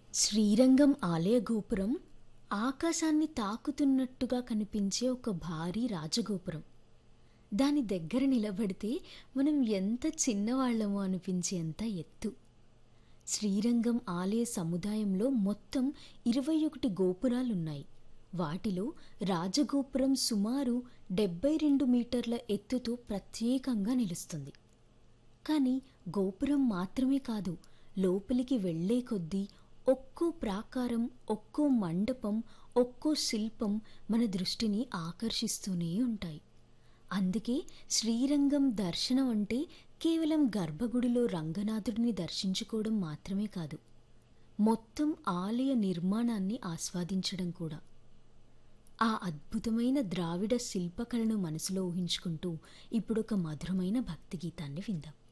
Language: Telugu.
శ్రీరంగం ఆలయ గోపురం ఆకాశాన్ని తాకుతున్నట్టుగా కనిపించే ఒక భారీ రాజగోపురం దాని దగ్గర నిలబడితే మనం ఎంత చిన్నవాళ్ళమో అనిపించేంత ఎత్తు శ్రీరంగం ఆలయ సముదాయంలో మొత్తం ఇరవై ఒకటి గోపురాలున్నాయి వాటిలో రాజగోపురం సుమారు డెబ్బై రెండు మీటర్ల ఎత్తుతో ప్రత్యేకంగా నిలుస్తుంది కానీ గోపురం మాత్రమే కాదు లోపలికి వెళ్ళే కొద్దీ ఒక్కో ప్రాకారం ఒక్కో మండపం ఒక్కో శిల్పం మన దృష్టిని ఆకర్షిస్తూనే ఉంటాయి అందుకే శ్రీరంగం దర్శనం అంటే కేవలం గర్భగుడిలో రంగనాథుడిని దర్శించుకోవడం మాత్రమే కాదు మొత్తం ఆలయ నిర్మాణాన్ని ఆస్వాదించడం కూడా ఆ అద్భుతమైన ద్రావిడ శిల్పకళను మనసులో ఊహించుకుంటూ ఇప్పుడు ఒక మధురమైన భక్తి గీతాన్ని విందాం